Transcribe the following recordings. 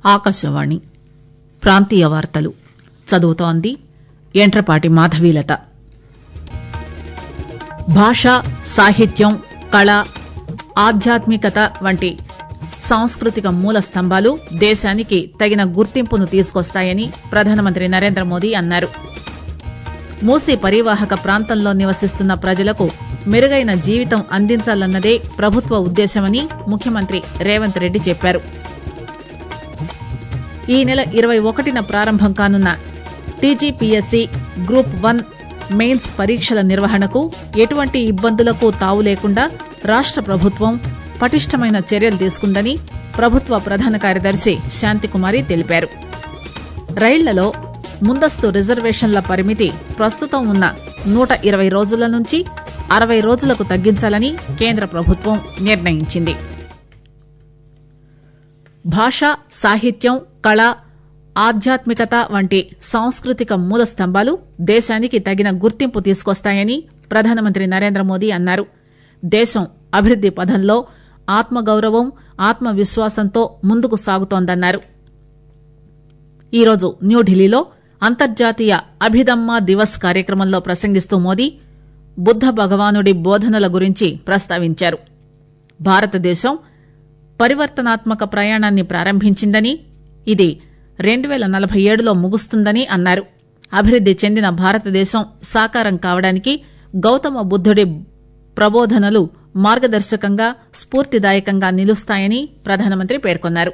ఆకాశవాణి ప్రాంతీయ వార్తలు చదువుతోంది ఎంట్రపాటి మాధవీలత భాష సాహిత్యం కళ ఆధ్యాత్మికత వంటి సాంస్కృతిక మూల స్తంభాలు దేశానికి తగిన గుర్తింపును తీసుకొస్తాయని ప్రధానమంత్రి నరేంద్ర మోదీ అన్నారు మూసీ పరివాహక ప్రాంతంలో నివసిస్తున్న ప్రజలకు మెరుగైన జీవితం అందించాలన్నదే ప్రభుత్వ ఉద్దేశమని ముఖ్యమంత్రి రేవంత్ రెడ్డి చెప్పారు ఈ నెల ఇరవై ఒకటిన ప్రారంభం కానున్న టీజీపీఎస్సీ గ్రూప్ వన్ మెయిన్స్ పరీక్షల నిర్వహణకు ఎటువంటి ఇబ్బందులకు తావు లేకుండా రాష్ట ప్రభుత్వం పటిష్టమైన చర్యలు తీసుకుందని ప్రభుత్వ ప్రధాన కార్యదర్శి శాంతికుమారి తెలిపారు రైళ్లలో ముందస్తు రిజర్వేషన్ల పరిమితి ప్రస్తుతం ఉన్న నూట ఇరవై రోజుల నుంచి అరవై రోజులకు తగ్గించాలని కేంద్ర ప్రభుత్వం నిర్ణయించింది భాష సాహిత్యం కళ ఆధ్యాత్మికత వంటి సాంస్కృతిక మూల స్తంభాలు దేశానికి తగిన గుర్తింపు తీసుకొస్తాయని ప్రధానమంత్రి నరేంద్ర మోదీ అన్నారు దేశం అభివృద్ది పథంలో ఆత్మగౌరవం ఆత్మవిశ్వాసంతో ముందుకు సాగుతోందన్నారు ఈరోజు న్యూఢిల్లీలో అంతర్జాతీయ అభిదమ్మా దివస్ కార్యక్రమంలో ప్రసంగిస్తూ మోదీ బుద్ద భగవానుడి బోధనల గురించి ప్రస్తావించారు భారతదేశం పరివర్తనాత్మక ప్రయాణాన్ని ప్రారంభించిందని ఇది రెండు పేల నలభై ఏడులో ముగుస్తుందని అన్నారు అభివృద్ది చెందిన భారతదేశం సాకారం కావడానికి గౌతమ బుద్దుడి ప్రబోధనలు మార్గదర్శకంగా స్ఫూర్తిదాయకంగా నిలుస్తాయని ప్రధానమంత్రి పేర్కొన్నారు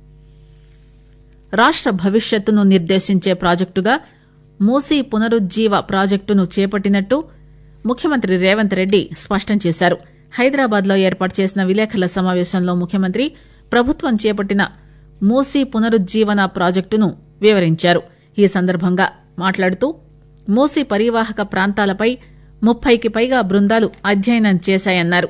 రాష్ట భవిష్యత్తును నిర్దేశించే ప్రాజెక్టుగా మూసీ పునరుజ్జీవ ప్రాజెక్టును చేపట్టినట్టు ముఖ్యమంత్రి రేవంత్ రెడ్డి స్పష్టం చేశారు హైదరాబాద్ లో ఏర్పాటు చేసిన విలేకరుల సమావేశంలో ముఖ్యమంత్రి ప్రభుత్వం చేపట్టిన మూసీ పునరుజ్జీవన ప్రాజెక్టును వివరించారు ఈ సందర్భంగా మాట్లాడుతూ మూసీ పరివాహక ప్రాంతాలపై ముప్పైకి పైగా బృందాలు అధ్యయనం చేశాయన్నారు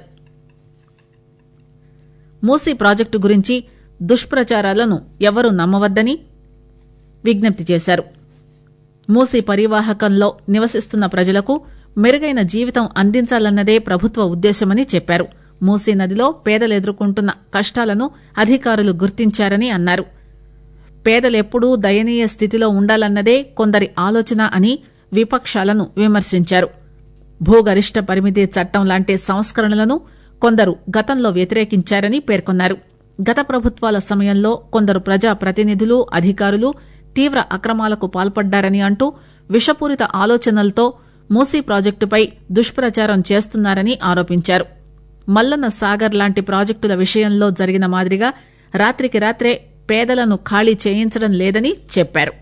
మూసీ ప్రాజెక్టు గురించి దుష్ప్రచారాలను ఎవరూ నమ్మవద్దని విజ్ఞప్తి చేశారు మూసీ పరివాహకంలో నివసిస్తున్న ప్రజలకు మెరుగైన జీవితం అందించాలన్నదే ప్రభుత్వ ఉద్దేశమని చెప్పారు మూసీ నదిలో పేదలు ఎదుర్కొంటున్న కష్టాలను అధికారులు గుర్తించారని అన్నారు పేదలెప్పుడూ దయనీయ స్థితిలో ఉండాలన్నదే కొందరి ఆలోచన అని విపక్షాలను విమర్శించారు భూగరిష్ట పరిమితి చట్టం లాంటి సంస్కరణలను కొందరు గతంలో వ్యతిరేకించారని పేర్కొన్నారు గత ప్రభుత్వాల సమయంలో కొందరు ప్రజా ప్రతినిధులు అధికారులు తీవ్ర అక్రమాలకు పాల్పడ్డారని అంటూ విషపూరిత ఆలోచనలతో మూసీ ప్రాజెక్టుపై దుష్ప్రచారం చేస్తున్నారని ఆరోపించారు మల్లన్న సాగర్ లాంటి ప్రాజెక్టుల విషయంలో జరిగిన మాదిరిగా రాత్రికి రాత్రే పేదలను ఖాళీ చేయించడం లేదని చెప్పారు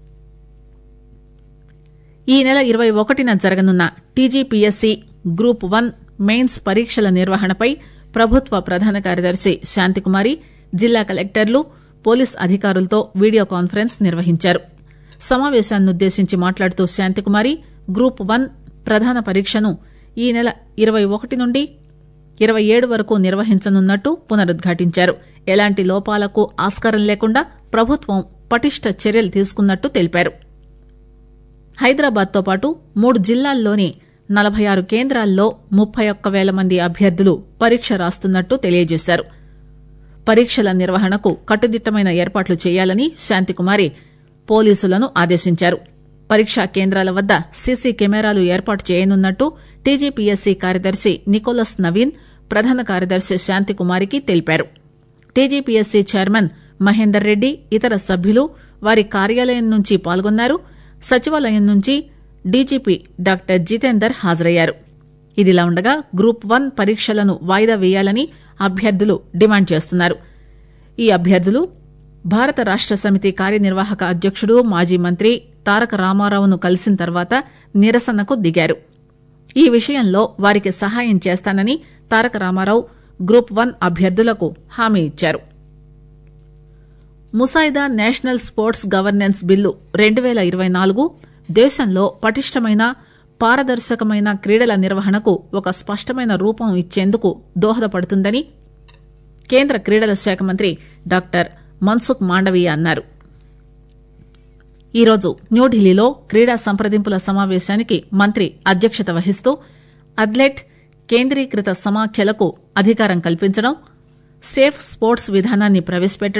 ఈ నెల ఇరవై ఒకటిన జరగనున్న టీజీపీఎస్సీ గ్రూప్ వన్ మెయిన్స్ పరీక్షల నిర్వహణపై ప్రభుత్వ ప్రధాన కార్యదర్శి శాంతికుమారి జిల్లా కలెక్టర్లు పోలీస్ అధికారులతో వీడియో కాన్ఫరెన్స్ నిర్వహించారు సమావేశాన్నుద్దేశించి మాట్లాడుతూ శాంతికుమారి గ్రూప్ వన్ ప్రధాన పరీక్షను ఈ నెల ఇరవై ఒకటి నుండి ఇరవై ఏడు వరకు నిర్వహించనున్నట్టు పునరుద్ఘాటించారు ఎలాంటి లోపాలకు ఆస్కారం లేకుండా ప్రభుత్వం పటిష్ట చర్యలు తీసుకున్నట్టు తెలిపారు హైదరాబాద్ తో పాటు మూడు జిల్లాల్లోని నలభై ఆరు కేంద్రాల్లో ముప్పై ఒక్క పేల మంది అభ్యర్థులు పరీక్ష రాస్తున్నట్టు తెలియజేశారు పరీక్షల నిర్వహణకు కట్టుదిట్టమైన ఏర్పాట్లు చేయాలని శాంతికుమారి పోలీసులను ఆదేశించారు పరీక్షా కేంద్రాల వద్ద సీసీ కెమెరాలు ఏర్పాటు చేయనున్నట్టు టీజీపీఎస్సీ కార్యదర్శి నికోలస్ నవీన్ ప్రధాన కార్యదర్శి శాంతికుమారికి తెలిపారు టీజీపీఎస్సీ చైర్మన్ మహేందర్ రెడ్డి ఇతర సభ్యులు వారి కార్యాలయం నుంచి పాల్గొన్నారు సచివాలయం నుంచి డీజీపీ డాక్టర్ జితేందర్ హాజరయ్యారు ఇదిలా ఉండగా గ్రూప్ వన్ పరీక్షలను వాయిదా వేయాలని అభ్యర్థులు డిమాండ్ చేస్తున్నారు ఈ అభ్యర్థులు భారత రాష్ట సమితి కార్యనిర్వాహక అధ్యకుడు మాజీ మంత్రి తారక రామారావును కలిసిన తర్వాత నిరసనకు దిగారు ఈ విషయంలో వారికి సహాయం చేస్తానని తారక రామారావు గ్రూప్ వన్ అభ్యర్థులకు హామీ ఇచ్చారు ముసాయిదా నేషనల్ స్పోర్ట్స్ గవర్నెన్స్ బిల్లు రెండు పేల ఇరవై నాలుగు దేశంలో పటిష్టమైన పారదర్శకమైన క్రీడల నిర్వహణకు ఒక స్పష్టమైన రూపం ఇచ్చేందుకు దోహదపడుతుందని కేంద్ర క్రీడల శాఖ మంత్రి డాక్టర్ మన్సుఖ్ మాండవీయ అన్నారు ఈరోజు న్యూఢిల్లీలో క్రీడా సంప్రదింపుల సమావేశానికి మంత్రి అధ్యక్షత వహిస్తూ అథ్లెట్ కేంద్రీకృత సమాఖ్యలకు అధికారం కల్పించడం సేఫ్ స్పోర్ట్స్ విధానాన్ని ప్రవేశపెట్టడం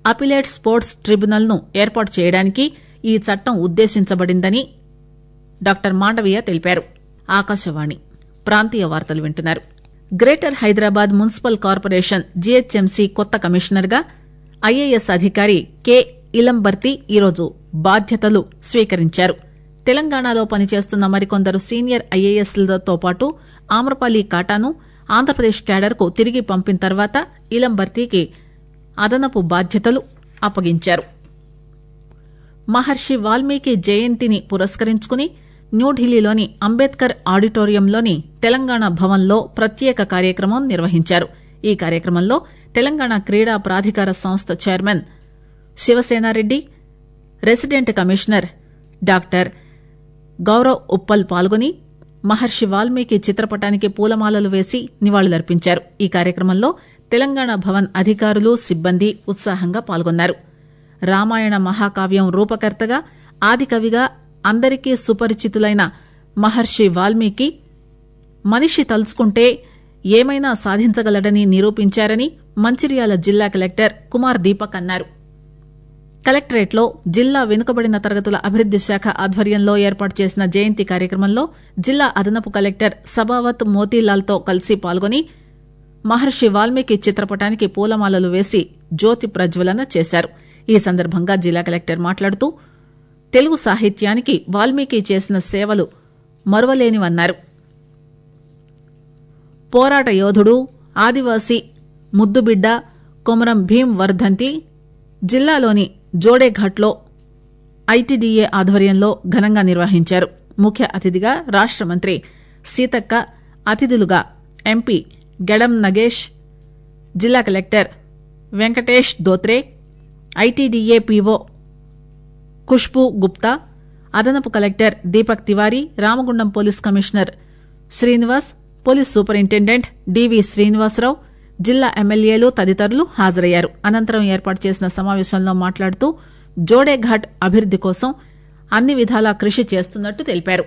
అపిలేట్ స్పోర్ట్స్ ట్రిబ్యునల్ ను ఏర్పాటు చేయడానికి ఈ చట్టం ఉద్దేశించబడిందని డాక్టర్ మాండవీయ తెలిపారు ఆకాశవాణి ప్రాంతీయ వార్తలు వింటున్నారు greater Hyderabad municipal corporation GHMC కొత్త కమిషనర్ గా ఐఏఎస్ అధికారి కె ఇలంబర్తి ఈరోజు బాధ్యతలు స్వీకరించారు తెలంగాణలో పనిచేస్తున్న మరికొందరు సీనియర్ ఐఏఎస్లతో పాటు ఆమ్రపాలి కాటాను ఆంధ్రప్రదేశ్ క్యాడర్ కు తిరిగి పంపిన తర్వాత ఇలంబర్తికి అదనపు బాధ్యతలు అప్పగించారు మహర్షి వాల్మీకి జయంతిని పురస్కరించుకుని న్యూఢిల్లీలోని అంబేద్కర్ ఆడిటోరియంలోని తెలంగాణ భవన్లో ప్రత్యేక కార్యక్రమం నిర్వహించారు ఈ కార్యక్రమంలో తెలంగాణ క్రీడా ప్రాధికార సంస్థ chairman Sivasena Reddy resident commissioner doctor Gaurav Uppal పాల్గొని మహర్షి వాల్మీకి చిత్రపటానికి పూలమాలలు వేసి నివాళులర్పించారు ఈ కార్యక్రమంలో తెలంగాణ భవన్ అధికారులు సిబ్బంది ఉత్సాహంగా పాల్గొన్నారు రామాయణ మహాకావ్యం రూపకర్తగా ఆదికవిగా అందరికీ సుపరిచితులైన మహర్షి వాల్మీకి మనిషి తలుచుకుంటే ఏమైనా సాధించగలడని నిరూపించారని మంచిర్యాల జిల్లా కలెక్టర్ కుమార్ దీపక్ అన్నారు కలెక్టరేట్లో జిల్లా వెనుకబడిన తరగతుల అభివృద్ది శాఖ ఆధ్వర్యంలో ఏర్పాటు చేసిన జయంతి కార్యక్రమంలో జిల్లా అదనపు కలెక్టర్ సబావత్ మోతీలాల్తో కలిసి పాల్గొని మహర్షి వాల్మీకి చిత్రపటానికి పూలమాలలు వేసి జ్యోతి ప్రజ్వలన చేశారు ఈ సందర్భంగా జిల్లా కలెక్టర్ మాట్లాడుతూ తెలుగు సాహిత్యానికి వాల్మీకి చేసిన సేవలు మరువలేనివన్నారు పోరాట యోధుడు ఆదివాసీ ముద్దుబిడ్డ కొమరం భీం వర్ధంతి జిల్లాలోని జోడేఘాట్లో ఐటీడీఏ ఆధ్వర్యంలో ఘనంగా నిర్వహించారు ముఖ్య అతిథిగా రాష్ట మంత్రి సీతక్క అతిథులుగా ఎంపీ గెడం నగేష్ జిల్లా collector Venkatesh Dhotre ITDA PO Khushboo Gupta అదనపు collector Deepak Tiwari Ramagundam police commissioner Srinivas police superintendent D V Srinivasa Rao జిల్లా ఎమ్మెల్యేలు తదితరులు హాజరయ్యారు అనంతరం ఏర్పాటు చేసిన సమావేశంలో మాట్లాడుతూ జోడేఘాట్ అభివృద్ది కోసం అన్ని విధాలా కృషి చేస్తున్నట్టు తెలిపారు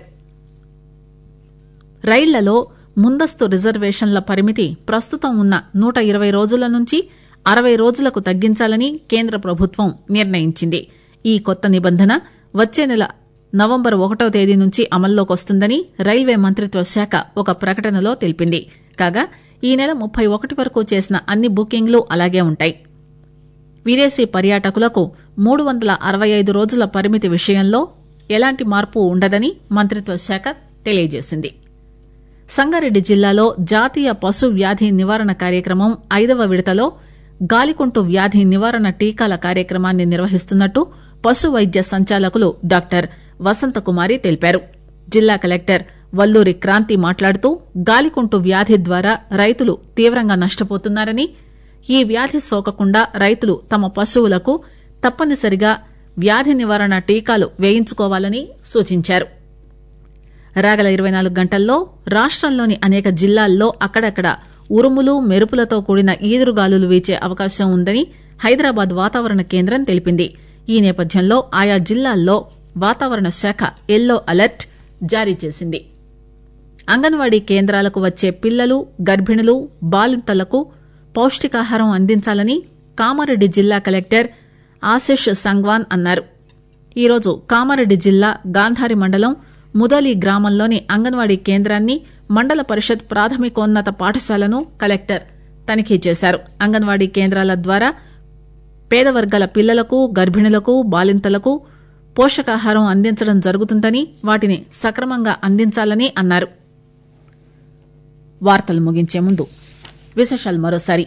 రైళ్లలో ముందస్తు రిజర్వేషన్ల పరిమితి ప్రస్తుతం ఉన్న నూట ఇరవై రోజుల నుంచి అరవై రోజులకు తగ్గించాలని కేంద్ర ప్రభుత్వం నిర్ణయించింది ఈ కొత్త నిబంధన వచ్చే నెల నవంబర్ ఒకటో తేదీ నుంచి అమల్లోకి వస్తుందని రైల్వే మంత్రిత్వ శాఖ ఒక ప్రకటనలో తెలిపింది కాగా ఈ నెల ముప్పై ఒకటి వరకు చేసిన అన్ని బుకింగ్లు అలాగే ఉంటాయి విదేశీ పర్యాటకులకు మూడు వందల అరవై ఐదు రోజుల పరిమితి విషయంలో ఎలాంటి మార్పు ఉండదని మంత్రిత్వ శాఖ తెలియజేసింది సంగారెడ్డి జిల్లాలో జాతీయ పశు వ్యాధి నివారణ కార్యక్రమం ఐదవ విడతలో గాలికుంటు వ్యాధి నివారణ టీకాల కార్యక్రమాన్ని నిర్వహిస్తున్నట్టు పశు వైద్య సంచాలకులు డాక్టర్ వసంతకుమారి తెలిపారు జిల్లా కలెక్టర్ వల్లూరి క్రాంతి మాట్లాడుతూ గాలికుంటు వ్యాధి ద్వారా రైతులు తీవ్రంగా నష్టపోతున్నారని ఈ వ్యాధి సోకకుండా రైతులు తమ పశువులకు తప్పనిసరిగా వ్యాధి నివారణ టీకాలు వేయించుకోవాలని సూచించారు రాగల ఇరవై నాలుగు గంటల్లో రాష్టంలోని అనేక జిల్లాల్లో అక్కడక్కడ ఉరుములు మెరుపులతో కూడిన ఈదురుగాలులు వీచే అవకాశం ఉందని హైదరాబాద్ వాతావరణ కేంద్రం తెలిపింది ఈ నేపథ్యంలో ఆయా జిల్లాల్లో వాతావరణ శాఖ ఎల్లో అలర్ట్ జారీ చేసింది అంగన్వాడీ కేంద్రాలకు వచ్చే పిల్లలు గర్భిణులు బాలింతలకు పౌష్టికాహారం అందించాలని కామారెడ్డి జిల్లా కలెక్టర్ ఆశిష్ సంగ్వాన్ అన్నారు ఈరోజు కామారెడ్డి జిల్లా గాంధారి మండలం ముదలి గ్రామంలోని అంగన్వాడీ కేంద్రాన్ని మండల పరిషత్ ప్రాథమికోన్నత పాఠశాలను కలెక్టర్ తనిఖీ చేశారు అంగన్వాడీ కేంద్రాల ద్వారా పేద వర్గాల పిల్లలకు గర్భిణులకు బాలింతలకు పోషకాహారం అందించడం జరుగుతుందని వాటిని సక్రమంగా అందించాలని అన్నారు వార్తలు ముగించే ముందు విశేషాలు మరోసారి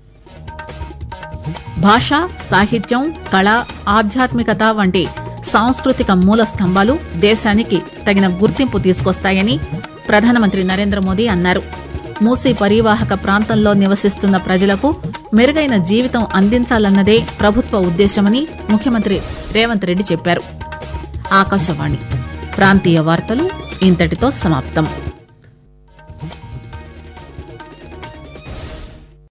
భాష సాహిత్యం కళ ఆధ్యాత్మికత వంటి సాంస్కృతిక మూల స్తంభాలు దేశానికి తగిన గుర్తింపు తీసుకొస్తాయని ప్రధానమంత్రి నరేంద్ర మోదీ అన్నారు మూసీ పరివాహక ప్రాంతంలో నివసిస్తున్న ప్రజలకు మెరుగైన జీవితం అందించాలన్నదే ప్రభుత్వ ఉద్దేశమని ముఖ్యమంత్రి రేవంత్ రెడ్డి చెప్పారు ఆకాశవాణి ప్రాంతీయ వార్తలు ఇంతటితో సమాప్తం